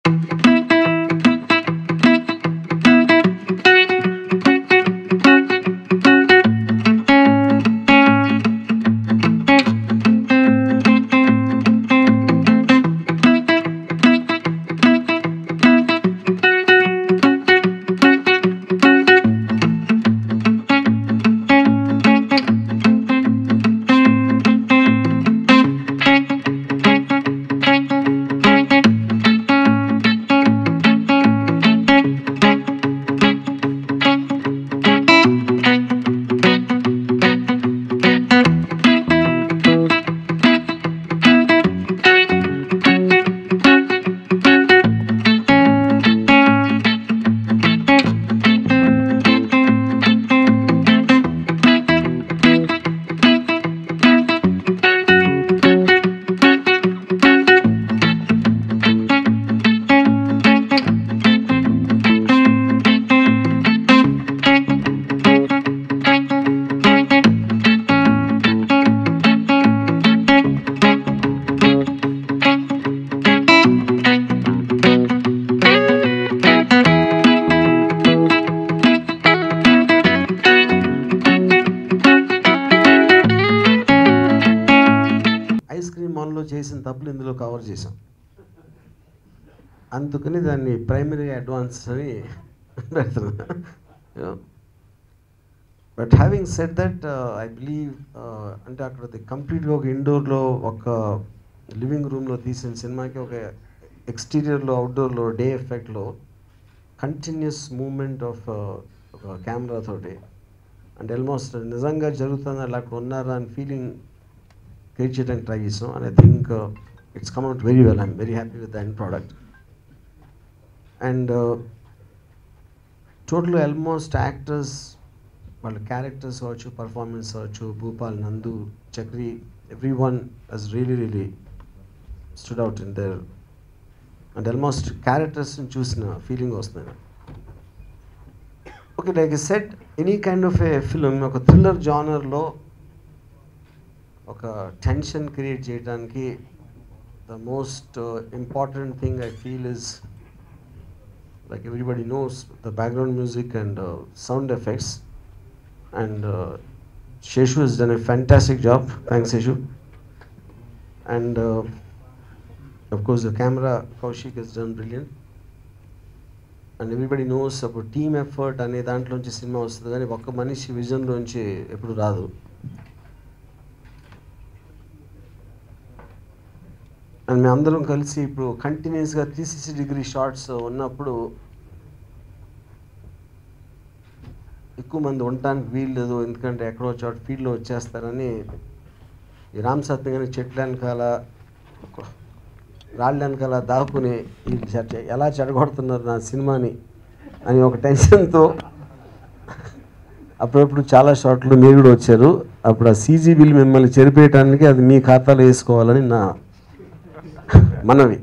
ice cream మాల్లో చేసిన తప్పులు ఇందులో కవర్ చేసాం అందుకని దాన్ని ప్రైమరీ అడ్వాన్స్ అని పెడుతున్నా but having set that I believe అంటే అక్కడ కంప్లీట్గా ఒక ఇండోర్లో ఒక లివింగ్ రూమ్లో తీసిన సినిమాకి ఒక ఎక్స్టీరియర్లో అవుట్డోర్లో డే ఎఫెక్ట్లో కంటిన్యూస్ మూమెంట్ ఆఫ్ ఒక కెమెరా తోటి అండ్ ఆల్మోస్ట్ నిజంగా జరుగుతుంది అలా అక్కడ ఉన్నారా అని ఫీలింగ్ క్రియేట్ చేయడానికి ట్రై చేసాం and I think it's come out very well I'm very happy with the end product and total almost actors వాళ్ళ క్యారెక్టర్స్ అవ్వచ్చు పర్ఫార్మెన్స్ అవ్వచ్చు Bhupal Nandu Chakri every one he's really really stood out in there and almost క్యారెక్టర్స్ని చూసిన feeling వస్తుంది okay like set any kind of a film ఒక thriller జానర్లో ఒక tension create చేయడానికి the most important thing I feel is like everybody knows the background music and sound effects and Seshu is done a fantastic job thanks Seshu and of course the camera Kaushik has done brilliant and everybody knows అప్పుడు team effort అనే దాంట్లోంచి cinema వస్తుంది కానీ ఒక్క మనిషి విజన్లోంచి ఎప్పుడు రాదు and మేము అందరం కలిసి ఇప్పుడు కంటిన్యూస్గా త్రీ సిక్స్టీ డిగ్రీ షార్ట్స్ ఉన్నప్పుడు ఎక్కువ మంది ఉండటానికి వీలు లేదు ఎందుకంటే ఎక్కడో చోట ఫీల్డ్లో వచ్చేస్తారని ఈ రామ్ సత్యం కానీ చెట్ల వెనకాల రాళ్ళ వెనకాల దాక్కుని వీళ్ళు చెడ- ఎలా చెడగొడుతున్నారు నా సినిమాని అని ఒక టెన్షన్తో అప్పుడప్పుడు చాలా షాట్లు మీరు కూడా వచ్చారు అప్పుడు ఆ సీజీ బిల్ మిమ్మల్ని చెరిపేయటానికి అది మీ ఖాతాలో వేసుకోవాలని నా మనవి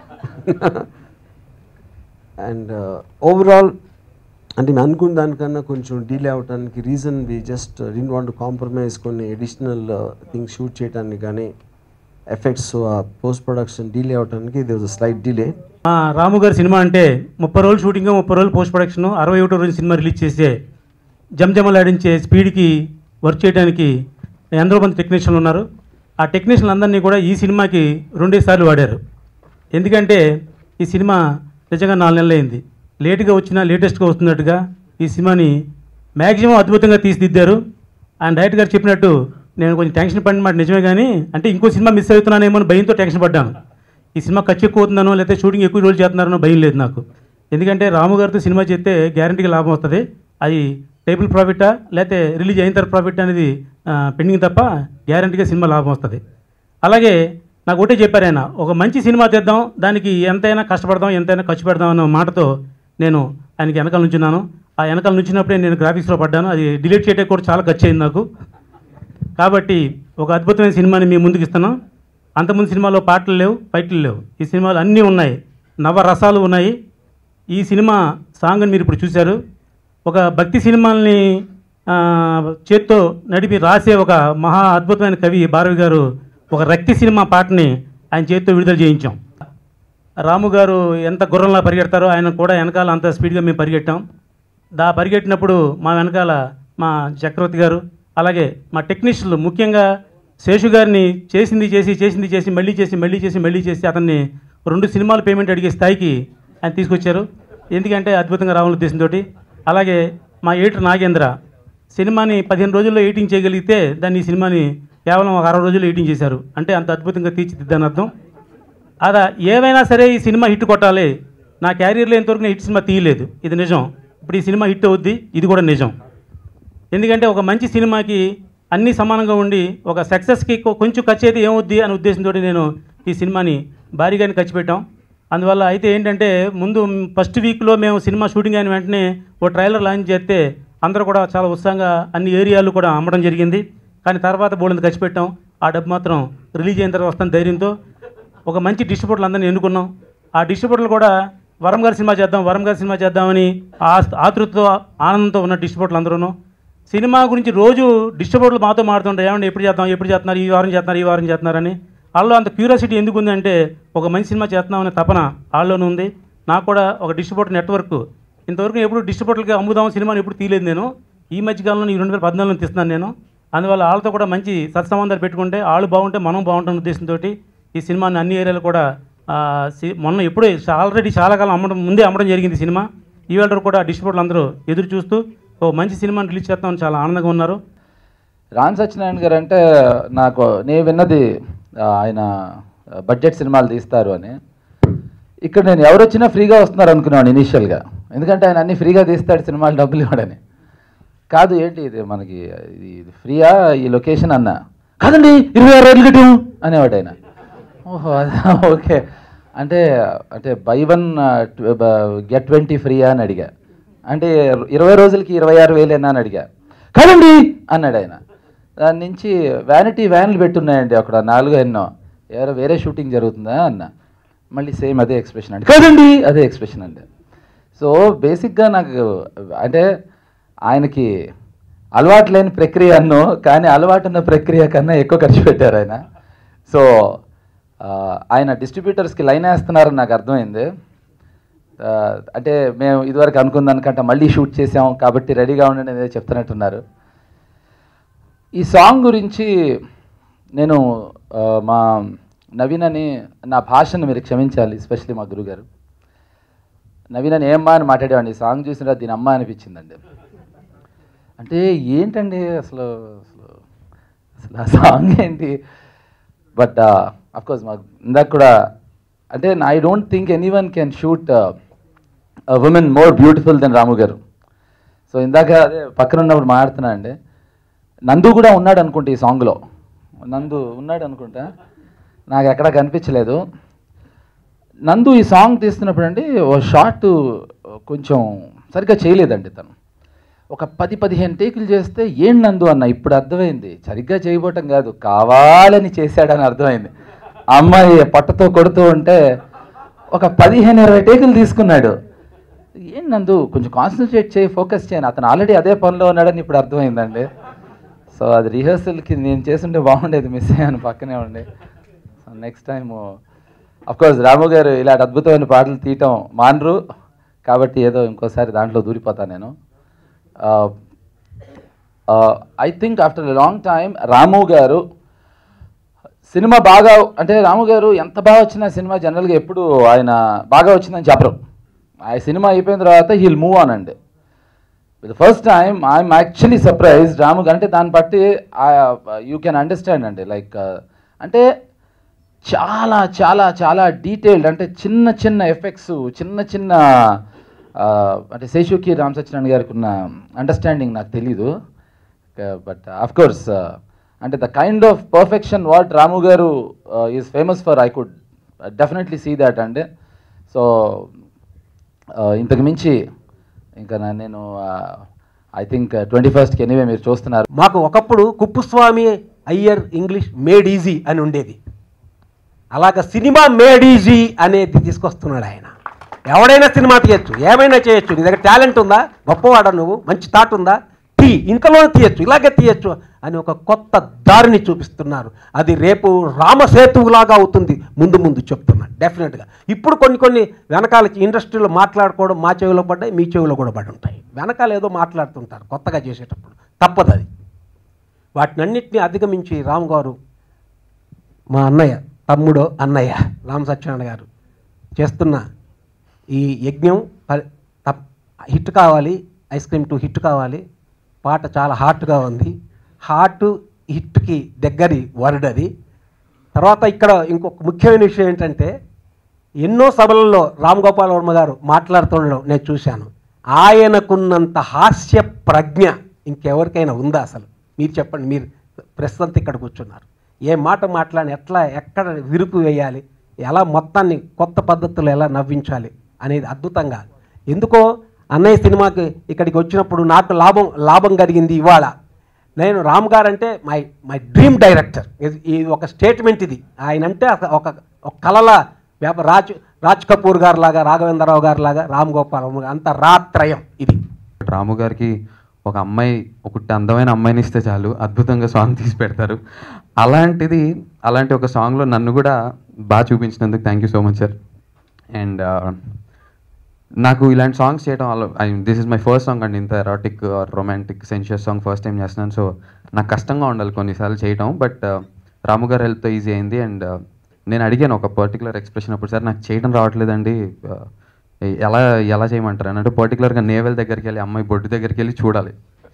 అండ్ ఓవరాల్ అంటే మేము అనుకున్న దానికన్నా కొంచెం డీలే అవడానికి reason we just didn't want compromise కొన్ని అడిషనల్ థింగ్స్ షూట్ చేయడానికి కానీ ఎఫెక్ట్స్ పోస్ట్ ప్రొడక్షన్ డీలే అవడానికి ఇది స్లైట్ డీలే ఆ, రాము గారి సినిమా అంటే ముప్పై రోజులు షూటింగ్ ముప్పై రోజులు పోస్ట్ ప్రొడక్షన్ అరవై ఒకటో రోజు సినిమా రిలీజ్ చేసే జమజమలాడించే స్పీడ్కి వర్క్ చేయడానికి ఎందరో మంది టెక్నీషియన్లు ఉన్నారు ఆ టెక్నీషియన్లు అందరినీ కూడా ఈ సినిమాకి రెండేసార్లు వాడారు ఎందుకంటే ఈ సినిమా నిజంగా నాలుగు నెలలు అయింది లేటుగా వచ్చినా లేటెస్ట్గా వస్తున్నట్టుగా ఈ సినిమాని మ్యాక్సిమం అద్భుతంగా తీర్చిదిద్దారు ఆయన డైరెక్టర్ గారు చెప్పినట్టు నేను కొంచెం టెన్షన్ పడిన మాట నిజమే కానీ అంటే ఇంకో సినిమా మిస్ అవుతున్నానేమో అని భయంతో టెన్షన్ పడ్డాను ఈ సినిమా ఖర్చు ఎక్కువ అవుతుందనో లేకపోతే షూటింగ్ ఎక్కువ రోజులు చేస్తున్నారనో భయం లేదు నాకు ఎందుకంటే రాము గారితో సినిమా చేస్తే గ్యారంటీగా లాభం వస్తుంది అది టేబుల్ ప్రాఫిటా లేకపోతే రిలీజ్ అయిన తర్వాత ప్రాఫిట్ అనేది పెండింగ్ తప్ప గ్యారంటీగా సినిమా లాభం వస్తుంది అలాగే నాకు ఒకటే చెప్పారు ఆయన ఒక మంచి సినిమా తీద్దాం దానికి ఎంతైనా కష్టపడదాం ఎంతైనా ఖర్చు పెడదాం అన్న మాటతో నేను ఆయనకి వెనకాల నుంచున్నాను ఆ వెనకాల నుంచినప్పుడే నేను గ్రాఫిక్స్లో పడ్డాను అది డిలీట్ చేయడానికి కూడా చాలా ఖర్చు అయింది నాకు కాబట్టి ఒక అద్భుతమైన సినిమాని మీ ముందుకు ఇస్తున్నాం అంతకుముందు సినిమాలో పాటలు లేవు ఫైట్లు లేవు ఈ సినిమాలు అన్నీ ఉన్నాయి నవరసాలు ఉన్నాయి ఈ సినిమా సాంగ్ని మీరు ఇప్పుడు చూశారు ఒక భక్తి సినిమాల్ని ఆ, చేత్తో నడిపి రాసే ఒక మహా అద్భుతమైన కవి భారవి గారు ఒక రక్తి సినిమా పాటని ఆయన చేతితో విడుదల చేయించాం రాము గారు ఎంత గుర్రంలా పరిగెడతారో ఆయన కూడా వెనకాల అంత స్పీడ్గా మేము పరిగెట్టాం దా పరిగెట్టినప్పుడు మా వెనకాల మా చక్రవర్తి గారు అలాగే మా టెక్నీషియన్లు ముఖ్యంగా శేషు గారిని చేసింది చేసి చేసింది చేసి మళ్ళీ చేసి మళ్ళీ చేసి మళ్ళీ చేసి అతన్ని రెండు సినిమాలు పేమెంట్ అడిగే స్థాయికి ఆయన తీసుకొచ్చారు ఎందుకంటే అద్భుతంగా రావాలని ఉద్దేశంతో అలాగే మా ఎడిటర్ నాగేంద్ర సినిమాని పదిహేను రోజుల్లో ఎడిటింగ్ చేయగలిగితే దాన్ని ఈ సినిమాని కేవలం ఒక అరవై రోజుల్లో ఎడిటింగ్ చేశారు అంటే అంత అద్భుతంగా తీర్చిదిద్దని అర్థం అదా ఏవైనా సరే ఈ సినిమా హిట్ కొట్టాలి నా క్యారియర్లో ఇంతవరకు నేను హిట్ సినిమా తీయలేదు ఇది నిజం ఇప్పుడు ఈ సినిమా హిట్ అవుద్ది ఇది కూడా నిజం ఎందుకంటే ఒక మంచి సినిమాకి అన్నీ సమానంగా ఉండి ఒక సక్సెస్కి కొ- కొంచెం ఖర్చు అయితే ఏమవుద్ది అనే ఉద్దేశంతో నేను ఈ సినిమాని భారీగానే ఖర్చు పెట్టాం అందువల్ల అయితే ఏంటంటే ముందు ఫస్ట్ వీక్లో మేము సినిమా షూటింగ్ అయిన వెంటనే ఓ ట్రైలర్ లాంచ్ చేస్తే అందరూ కూడా చాలా ఉత్సాహంగా అన్ని ఏరియాలు కూడా అమ్మడం జరిగింది కానీ తర్వాత బోళ్ళంత ఖర్చు పెట్టాం ఆ డబ్బు మాత్రం రిలీజ్ అయిన తర్వాత వస్తాను ధైర్యంతో ఒక మంచి డిస్ట్రిబ్యూటర్లు అందరినీ ఎన్నుకున్నాం ఆ డిస్ట్రిబ్యూటర్లు కూడా వరం గారి సినిమా చేద్దాం వరం గారి సినిమా చేద్దామని ఆ ఆతృతతో ఆనందంతో ఉన్న డిస్ట్రిబ్యూటర్లు అందరూ సినిమా గురించి రోజు డిస్ట్రిబ్యూటర్లు మాతో మాడుతుంటారు ఏమంటే ఎప్పుడు చేద్దాం ఎప్పుడు చేస్తున్నారు ఈ వారం చేస్తున్నారు ఈ వారం చేస్తున్నారని వాళ్ళలో అంత క్యూరియాసిటీ ఎందుకు ఉంది అంటే ఒక మంచి సినిమా చేస్తున్నామనే తపన వాళ్ళలోనే ఉంది నాకు కూడా ఒక డిస్ట్రిబ్యూటర్ నెట్వర్క్ ఇంతవరకు ఎప్పుడు డిస్ట్రిబ్యూటర్కి అమ్ముదాం సినిమాని ఎప్పుడు తీయలేదు నేను ఈ మధ్యకాలంలో ఈ రెండు వేల పద్నాలుగులో తీస్తున్నాను నేను అందువల్ల వాళ్ళతో కూడా మంచి సత్సంబంధాలు పెట్టుకుంటే వాళ్ళు బాగుంటే మనం బాగుంటున్న ఉద్దేశంతో ఈ సినిమాని అన్ని ఏరియాలు కూడా ఆ, సి- మొన్న ఎప్పుడే ఆల్రెడీ చాలా కాలం అమ్మడం ముందే అమ్మడం జరిగింది ఈ సినిమా ఈవేళ వరకు కూడా డిస్ట్రిబ్యూటర్లు అందరూ ఎదురు చూస్తూ ఓ మంచి సినిమాని రిలీజ్ చేస్తామని చాలా ఆనందంగా ఉన్నారు రామ్ సత్యనారాయణ గారు అంటే నాకు నేను విన్నది ఆ, ఆయన బడ్జెట్ సినిమాలు తీస్తారు అని ఇక్కడ నేను ఎవరు వచ్చినా ఫ్రీగా వస్తున్నారు అనుకున్నాను ఇనీషియల్గా ఎందుకంటే ఆయన అన్ని ఫ్రీగా తీస్తాడు సినిమాలు డబ్బులు ఇవ్వడని కాదు ఏంటి ఇది మనకి ఇది ఇది ఫ్రీయా ఈ లొకేషన్ అన్న కాదండి ఇరవై ఆరు రోజులు కట్టాం అనేవాడు ఆయన ఓహో అదా ఓకే అంటే అంటే బై వన్ గెట్ ట్వంటీ ఫ్రీయా అని అడిగా అంటే ఇరవై రోజులకి ఇరవై ఆరు వేలేనా అని అడిగా కాదండి అన్నాడు ఆయన దాని నుంచి వ్యానిటీ వ్యాన్లు పెట్టున్నాయండి అక్కడ నాలుగు ఎన్నో ఎవరో వేరే షూటింగ్ జరుగుతుందా అన్న మళ్ళీ సేమ్ అదే ఎక్స్ప్రెషన్ అండి కాదండి అదే ఎక్స్ప్రెషన్ అండి సో బేసిక్గా నాకు అంటే ఆయనకి అలవాటు లేని ప్రక్రియ అన్ను కానీ అలవాటు ఉన్న ప్రక్రియ కన్నా ఎక్కువ ఖర్చు పెట్టారు ఆయన సో ఆ, ఆయన డిస్ట్రిబ్యూటర్స్కి లైన్ వేస్తున్నారని నాకు అర్థమైంది ఆ, అంటే మేము ఇదివరకు అనుకున్న దానికంటే మళ్ళీ షూట్ చేసాం కాబట్టి రెడీగా ఉండండి అనేది చెప్తున్నట్టున్నారు ఈ సాంగ్ గురించి నేను ఆ, మా నవీన్ అని నా భాషను మీరు క్షమించాలి ఎస్పెషలీ మా గురుగారు నవీన్ అని ఏమ్మా అని మాట్లాడేవాడిని ఈ సాంగ్ చూసిన దీని అమ్మ అనిపించిందండి అంటే ఏంటండి అసలు అసలు అసలు ఆ సాంగ్ ఏంటి బట్ కోర్స్ మాకు ఇందాక కూడా అంటే I don't think any one can shoot women more beautiful than Ramu garu so ఇందాక అదే పక్కన ఉన్నప్పుడు మాట్లాడుతున్నా అండి నందు కూడా ఉన్నాడు అనుకుంటా ఈ సాంగ్లో నందు ఉన్నాడు అనుకుంటా నాకు ఎక్కడ కనిపించలేదు నందు ఈ సాంగ్ తీస్తున్నప్పుడు అండి ఓ షార్ట్ కొంచెం సరిగ్గా చేయలేదండి తను ఒక పది పదిహేను టేకులు చేస్తే ఏం నందు అన్న ఇప్పుడు అర్థమైంది సరిగ్గా చేయబోవటం కాదు కావాలని చేశాడని అర్థమైంది అమ్మాయి పట్టతో కొడుతూ ఉంటే ఒక పదిహేను ఇరవై టేకులు తీసుకున్నాడు ఏం నందు కొంచెం కాన్సన్ట్రేట్ చేయి ఫోకస్ చేయను అతను ఆల్రెడీ అదే పనిలో ఉన్నాడని ఇప్పుడు అర్థమైందండి సో అది రిహర్సల్కి నేను చేస్తుంటే బాగుండేది మిస్ అయ్యాను పక్కనే ఉండి so next time course Ramu garu ఇలాంటి అద్భుతమైన పాటలు తీయటం మానరు కాబట్టి ఏదో ఇంకోసారి దాంట్లో దూరిపోతాను నేను I think after long time Ramu garu సినిమా బాగా అంటే రాము గారు ఎంత బాగా వచ్చిన సినిమా జనరల్గా ఎప్పుడు ఆయన బాగా వచ్చిందని చెప్పరు ఆ సినిమా అయిపోయిన తర్వాత హీల్ మూవ్ ఆన్ అండి the first time I'm actually surprise Ramu garu అంటే దాన్ని బట్టి యూ కెన్ అండర్స్టాండ్ అండి లైక్ అంటే చాలా చాలా చాలా డీటెయిల్డ్ అంటే చిన్న చిన్న ఎఫెక్ట్స్ చిన్న చిన్న ఆ, అంటే శేషుకి రామ్ సత్యనారాయణ గారికి ఉన్న అండర్స్టాండింగ్ నాకు తెలీదు బట్ ఆఫ్ కోర్స్ అంటే the kind of perfection what Ramu garu is famous for I could definitely see that అండి సో ఇంతకు మించి ఇంకా నా- నేను ఐ థింక్ ట్వంటీ ఫస్ట్కి ఎనీవే మీరు చూస్తున్నారు మాకు ఒకప్పుడు Kuppuswamy Iyer English made easy అని ఉండేది అలాగ సినిమా మేడ్ ఈజీ అనేది తీసుకొస్తున్నాడు ఆయన ఎవడైనా సినిమా తీయచ్చు ఏమైనా చేయొచ్చు నీ దగ్గర టాలెంట్ ఉందా గొప్పవాడా నువ్వు మంచి థాట్ ఉందా తీ తీ ఇంతలోనే తీయచ్చు ఇలాగే తీయచ్చు అని ఒక కొత్త దారిని చూపిస్తున్నారు అది రేపు రామసేతువులాగా అవుతుంది ముందు ముందు చెప్తున్నాను డెఫినెట్గా ఇప్పుడు కొన్ని కొన్ని వెనకాల ఇండస్ట్రీలో మాట్లాడుకోవడం మా చెవిలో పడ్డాయి మీ చెవిలో కూడా పడి ఉంటాయి వెనకాల ఏదో మాట్లాడుతుంటారు కొత్తగా చేసేటప్పుడు తప్పదు అది వాటినన్నింటినీ అధిగమించి రామ్ గారు మా అన్నయ్య తమ్ముడో అన్నయ్య రామ్ సత్యనారాయణ గారు చేస్తున్న ఈ యజ్ఞం ప- తప్- హిట్ కావాలి ఐస్ క్రీమ్ టు హిట్ కావాలి పాట చాలా హాట్గా ఉంది హాట్ హిట్కి దగ్గరి వర్డ్ అది తర్వాత ఇక్కడ ఇంకొక ముఖ్యమైన విషయం ఏంటంటే ఎన్నో సభలలో రామ్ గోపాల్ వర్మ గారు మాట్లాడుతుండడం నేను చూశాను ఆయనకున్నంత హాస్య ప్రజ్ఞ ఇంకెవరికైనా ఉందా అసలు మీరు చెప్పండి మీరు ప్రస్తుతం ఇక్కడ కూర్చున్నారు ఏ మాట మాట్లాడి ఎట్లా ఎక్కడ విరుపు వేయాలి ఎలా మొత్తాన్ని కొత్త పద్ధతుల్లో ఎలా నవ్వించాలి అనేది అద్భుతంగా ఎందుకో అన్నయ్య సినిమాకి ఇక్కడికి వచ్చినప్పుడు నాకు లాభం లాభం కలిగింది ఇవాళ నేను రామ్ గారు అంటే మై మై డ్రీమ్ డైరెక్టర్ ఇది- ఇది ఒక స్టేట్మెంట్ ఇది ఆయన అంటే ఒక- ఒక ఒక కళల వ్యాప రాజ్ రాజ్ కపూర్ గారు లాగా రాఘవేంద్రరావు గారు లాగా రామ్ గోపాల్ వర్మ గారు అంత రాత్రయం ఇది రాము గారికి ఒక అమ్మాయి ఒకటి అందమైన అమ్మాయిని ఇస్తే చాలు అద్భుతంగా సాంగ్ తీసి పెడతారు అలాంటిది అలాంటి ఒక సాంగ్లో నన్ను కూడా బాగా చూపించినందుకు thank you so much sir and నాకు ఇలాంటి సాంగ్స్ చేయడం this is my first song అండి ఇంత erotic romantic sensuous song first time చేస్తున్నాను సో నాకు కష్టంగా ఉండాలి కొన్నిసార్లు చేయడం బట్ రాము గారు హెల్ప్తో ఈజీ అయింది అండ్ నేను అడిగాను ఒక పర్టికులర్ ఎక్స్ప్రెషన్ అప్పుడు సార్ నాకు చేయడం రావట్లేదండి uh, ఎలా ఎలా చేయమంటారు అని అంటే పర్టికులర్గా నేవెల్ దగ్గరికి వెళ్ళి అమ్మాయి బొడ్డు దగ్గరికి వెళ్ళి చూడాలి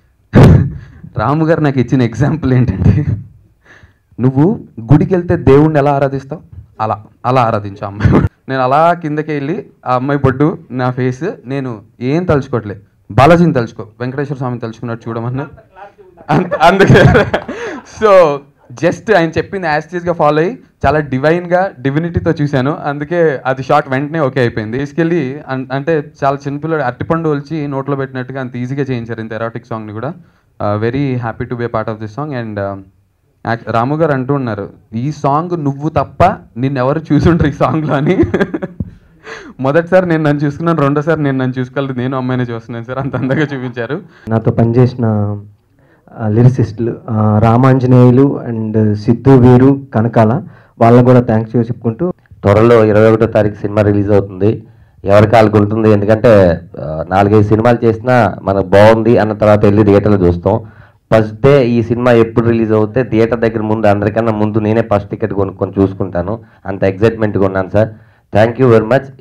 రాము గారు నాకు ఇచ్చిన ఎగ్జాంపుల్ ఏంటంటే నువ్వు గుడికి వెళ్తే దేవుణ్ణి ఎలా ఆరాధిస్తావు అలా అలా ఆరాధించు ఆ అమ్మాయి నేను అలా కిందకి వెళ్ళి ఆ అమ్మాయి బొడ్డు నా ఫేస్ నేను ఏం తలుచుకోవట్లే బాలాజీని తలుచుకో వెంకటేశ్వర స్వామిని తలుచుకున్నట్టు చూడమన్నా అంత- అందుకే సో జస్ట్ ఆయన చెప్పింది యాస్టీస్గా ఫాలో అయ్యి చాలా డివైన్గా డివినిటీతో చూశాను అందుకే అది షార్ట్ వెంటనే ఓకే అయిపోయింది తీసుకెళ్ళి అన్- అంటే చాలా చిన్నపిల్లడు అట్టిపండు ఒలిచి నోట్లో పెట్టినట్టుగా అంత ఈజీగా చేయించారు ఇంత ఎరాటిక్ సాంగ్ని కూడా very happy to be part of this song and యాక్- రాము గారు అంటూ ఉన్నారు ఈ సాంగ్ నువ్వు తప్ప నిన్నెవరు చూసుంటారు ఈ సాంగ్లో అని మొదటిసారి నేను నన్ను చూసుకున్నాను రెండోసారి నేను నన్ను చూసుకోలేదు నేను అమ్మాయిని చూస్తున్నాను సార్ అంత అందంగా చూపించారు నాతో పనిచేసిన లిరిసిస్టులు రామాంజనేయులు అండ్ సిద్ధు వీరు కనకాల వాళ్ళకు కూడా థ్యాంక్స్ చెప్పుకుంటూ త్వరలో ఇరవై ఒకటో తారీఖు సినిమా రిలీజ్ అవుతుంది ఎవరికి వాళ్ళకి ఉంటుంది ఎందుకంటే ఆ, నాలుగైదు సినిమాలు చేసినా మనకు బాగుంది అన్న తర్వాత వెళ్ళి థియేటర్లో చూస్తాం ఫస్ట్ డే ఈ సినిమా ఎప్పుడు రిలీజ్ అవుతే థియేటర్ దగ్గర ముందు అందరికన్నా ముందు నేనే ఫస్ట్ టికెట్ కొనుక్కొని చూసుకుంటాను అంత ఎగ్జైట్మెంట్గా ఉన్నాను sir thank you very much